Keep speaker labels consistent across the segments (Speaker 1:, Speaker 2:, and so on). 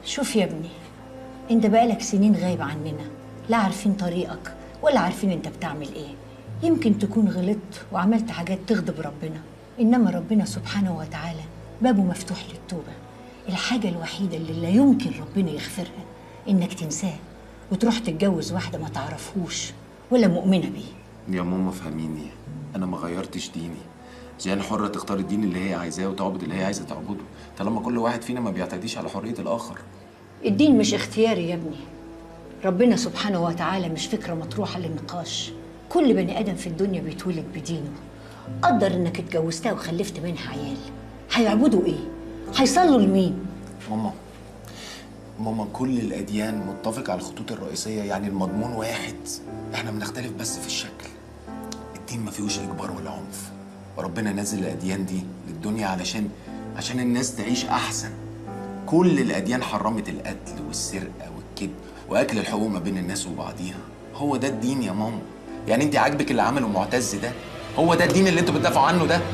Speaker 1: شوف يا ابني انت بقالك سنين غايب عننا لا عارفين طريقك ولا عارفين انت بتعمل ايه يمكن تكون غلطت وعملت حاجات تغضب ربنا انما ربنا سبحانه وتعالى بابه مفتوح للتوبه الحاجه الوحيده اللي لا يمكن ربنا يغفرها انك تنساه وتروح تتجوز واحده ما تعرفهوش ولا مؤمنه بيه
Speaker 2: يا ماما فهميني انا ما غيرتش ديني جيان حرة تختار الدين اللي هي عايزاه وتعبد اللي هي عايزة تعبده طالما كل واحد فينا ما بيعتديش على حرية الآخر
Speaker 1: الدين مش اختياري يا ابني ربنا سبحانه وتعالى مش فكرة مطروحة للنقاش كل بني آدم في الدنيا بيتولد بدينه قدر انك اتجوزتها وخلفت منها عيال هيعبدوا ايه؟ هيصلوا لمين؟
Speaker 2: ماما ماما كل الأديان متفق على الخطوط الرئيسية يعني المضمون واحد احنا بنختلف بس في الشكل الدين ما فيهوش إجبار ولا عنف وربنا نزل الأديان دي للدنيا علشان عشان الناس تعيش أحسن كل الأديان حرمت القتل والسرقة والكذب وأكل الحقوق ما بين الناس وبعضيها هو ده الدين يا ماما يعني انت عاجبك اللي عمله معتز ده هو ده الدين اللي انتوا بتدافعوا عنه ده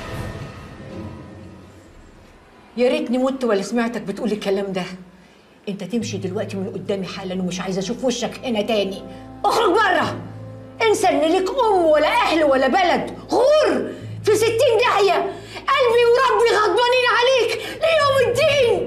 Speaker 1: يا ريتني مت ولا سمعتك بتقول الكلام ده انت تمشي دلوقتي من قدامي حالا ومش عايزه اشوف وشك هنا تاني اخرج بره انسى ان ليك ام ولا اهل ولا بلد غور في ستين داهيه قلبي وربي غضبانين عليك ليوم الدين